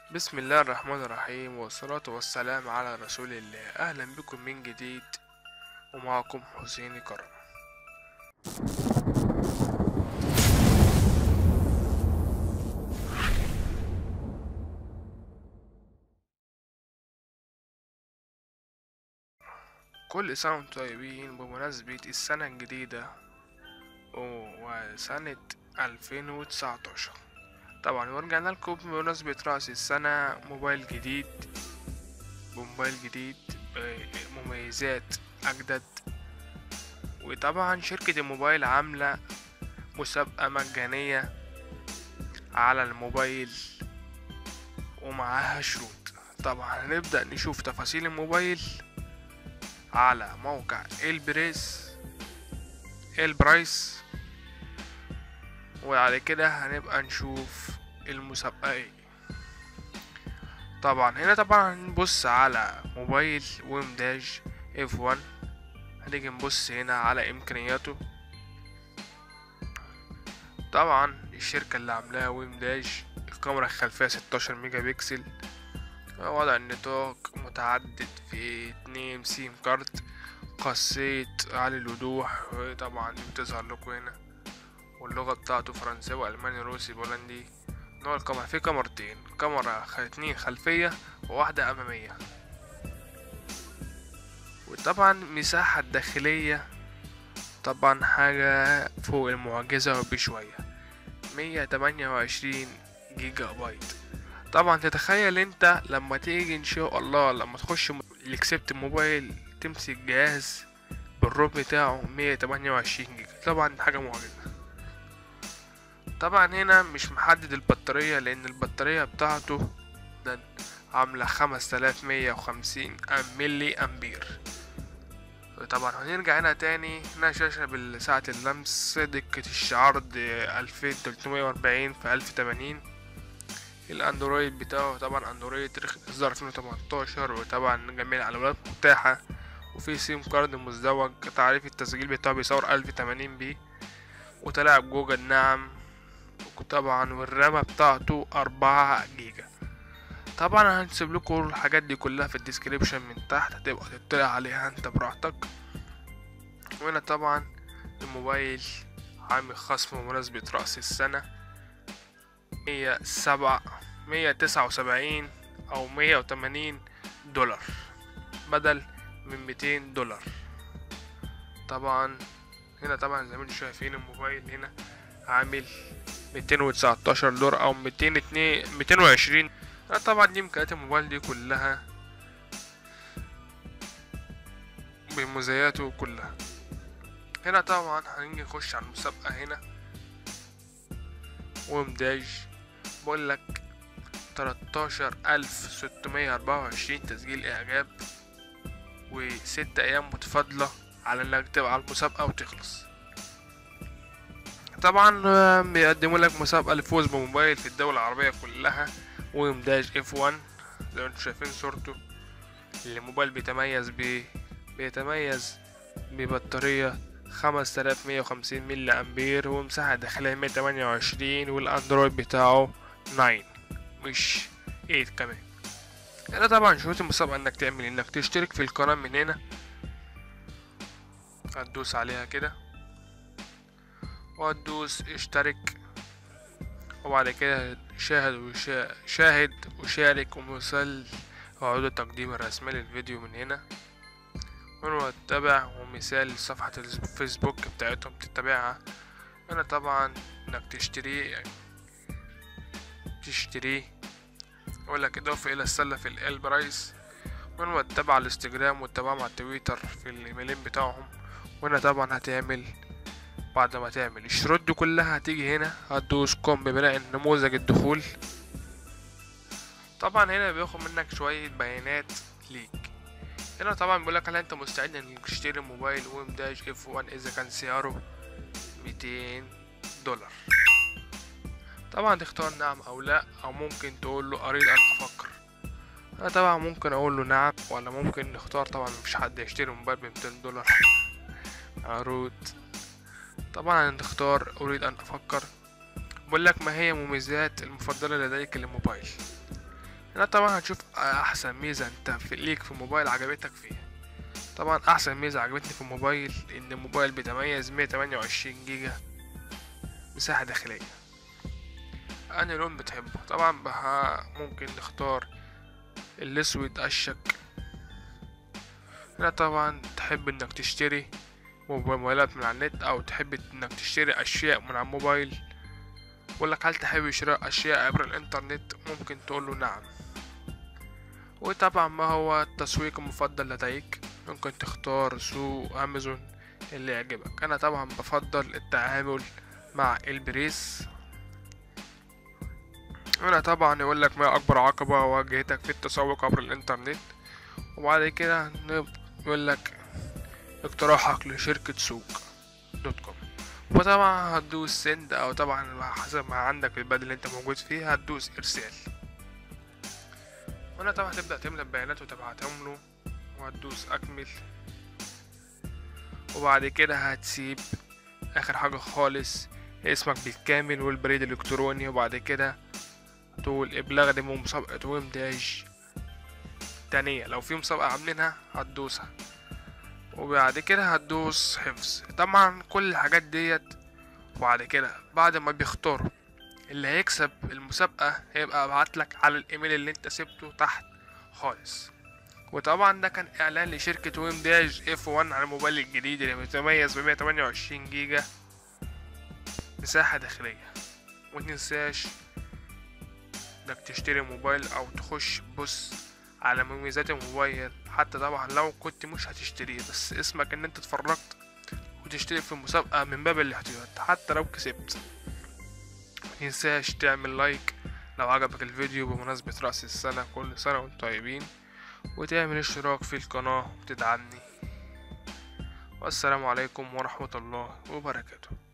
بسم الله الرحمن الرحيم والصلاة والسلام على رسول الله أهلا بكم من جديد ومعكم حسين كرم كل سنة وانتم طيبين بمناسبة السنة الجديدة وسنة 2019 طبعا ورجعنا لكم بمناسبة رأس السنة موبايل جديد بموبايل جديد مميزات أجدد وطبعا شركة الموبايل عاملة مسابقة مجانية على الموبايل ومعاها شروط طبعا هنبدأ نشوف تفاصيل الموبايل على موقع البريس البرايس وعلى كده هنبقى نشوف المسابقة ايه طبعا هنا طبعا هنبص على موبايل ويمداج اف 1 هنيجي نبص هنا على امكانياته طبعا الشركة اللي عاملاها ويمداج الكاميرا الخلفية 16 ميجا بكسل وضع النطاق متعدد في اتنين سيم كارت قصيت عالي الوضوح طبعا بتظهر لكم هنا واللغة بتاعته فرنساوي ألماني روسي بولندي نوع الكاميرا فيه كاميرتين كاميرا اتنين خلفية وواحدة أمامية وطبعا مساحة الداخلية طبعا حاجة فوق المعجزة بشوية مية تمانية وعشرين جيجا بايت طبعا تتخيل انت لما تيجي ان شاء الله لما تخش الاكسبت موبايل تمسك جهاز بالروم بتاعه مية تمانية وعشرين جيجا طبعا حاجة معجزة طبعا هنا مش محدد البطارية لان البطارية بتاعته ده عاملة خمس تلاف مية وخمسين ملي امبير طبعا هنرجع هنا تاني هنا شاشة بساعة اللمس دقة العرض ألفين تلتمية وأربعين في ألف تمانين الاندرويد بتاعه طبعا اندرويد اصدار 2018 وطبعا جميع الالوانات متاحة وفي سيم كارد مزدوج تعريف التسجيل بتاعه بيصور 1080 بي وتلاعب جوجل نعم طبعا والرامة بتاعته أربعة جيجا طبعا هنسيب لكم الحاجات دي كلها في الديسكريبشن من تحت هتبقى تطلع عليها انت براحتك وهنا طبعا الموبايل عامل خصم بمناسبة رأس السنة مية سبعة مية تسعة وسبعين أو مية وتمانين دولار بدل من ميتين دولار طبعا هنا طبعا زي ما انتم شايفين الموبايل هنا عامل ميتين وتسعتاشر دولار أو ميتين اتنين ميتين وعشرين طبعا دي إمكانيات الموبايل دي كلها بمزاياته كلها هنا طبعا هنيجي نخش على المسابقة هنا ومداج بقول لك تلاتاشر ألف ستمية أربعة وعشرين تسجيل إعجاب وست أيام متفاضلة على إنك تبقى على المسابقة وتخلص طبعا بيقدموا لك مسابقة للفوز بموبايل في الدول العربية كلها ومداج اف 1 زي ما انتم شايفين صورته الموبايل بيتميز ب بيتميز ببطارية خمسة آلاف مية وخمسين ملي أمبير ومساحة داخلية مية تمانية وعشرين والأندرويد بتاعه ناين مش ايت كمان هنا طبعا شروط المسابقة انك تعمل انك تشترك في القناة من هنا هتدوس عليها كده وهتدوس اشترك وبعد كده شاهد وشا... شاهد وشارك ومثل وعود التقديم الرسمي للفيديو من هنا وتتابع ومثال صفحة الفيسبوك بتاعتهم تتابعها هنا طبعا انك تشتريه تشتريه يقولك اضافة الى السلة في ال برايس وهنا تتابع على الانستجرام وتتابعهم على التويتر في الايميلين بتاعهم وهنا طبعا هتعمل بعد ما تعمل الشروط دي كلها هتيجي هنا هتدوس قم ببناء نموذج الدخول طبعا هنا بياخد منك شوية بيانات ليك هنا طبعا بيقولك هل انت مستعد انك تشتري موبايل ويمداج اف 1 اذا كان سعره ميتين دولار طبعا تختار نعم او لا او ممكن تقول له اريد ان افكر انا طبعا ممكن اقول له نعم ولا ممكن نختار طبعا مفيش حد يشتري موبايل بميتين دولار عروض طبعا تختار اريد ان افكر بقول لك ما هي مميزات المفضلة لديك للموبايل هنا طبعا هتشوف احسن ميزة انت في ليك في موبايل عجبتك فيها طبعا احسن ميزة عجبتني في الموبايل ان الموبايل بيتميز مية تمانية وعشرين جيجا مساحة داخلية أنا لون بتحبه طبعا بها ممكن نختار الأسود أشك هنا طبعا تحب إنك تشتري موبايلات من على النت أو تحب إنك تشتري أشياء من على الموبايل بقولك هل تحب شراء أشياء عبر الإنترنت ممكن تقوله نعم وطبعا ما هو التسويق المفضل لديك ممكن تختار سوق أمازون اللي يعجبك أنا طبعا بفضل التعامل مع البريس هنا طبعا يقول لك ما اكبر عقبة واجهتك في التسوق عبر الانترنت وبعد كده يقول لك اقتراحك لشركة سوق دوت كوم وطبعا هتدوس سند او طبعا حسب ما عندك في البلد اللي انت موجود فيها هتدوس ارسال هنا طبعا هتبدأ تملى البيانات وتبعتهم له وهتدوس اكمل وبعد كده هتسيب اخر حاجة خالص اسمك بالكامل والبريد الالكتروني وبعد كده تقول ابلاغ دي مسابقة ومداج تانية لو في مسابقة عاملينها هتدوسها وبعد كده هتدوس حفظ طبعا كل الحاجات ديت وبعد كده بعد ما بيختاروا اللي هيكسب المسابقة هيبقى ابعتلك على الايميل اللي انت سبته تحت خالص وطبعا ده كان اعلان لشركة ويم داش اف 1 على الموبايل الجديد اللي متميز ب 128 جيجا مساحة داخلية متنساش انك تشتري موبايل او تخش بص على مميزات الموبايل حتى طبعا لو كنت مش هتشتريه بس اسمك ان انت اتفرجت وتشترك في المسابقة من باب الاحتياط حتى لو كسبت متنساش تعمل لايك لو عجبك الفيديو بمناسبة رأس السنة كل سنة وانتم طيبين وتعمل اشتراك في القناة وتدعمني والسلام عليكم ورحمة الله وبركاته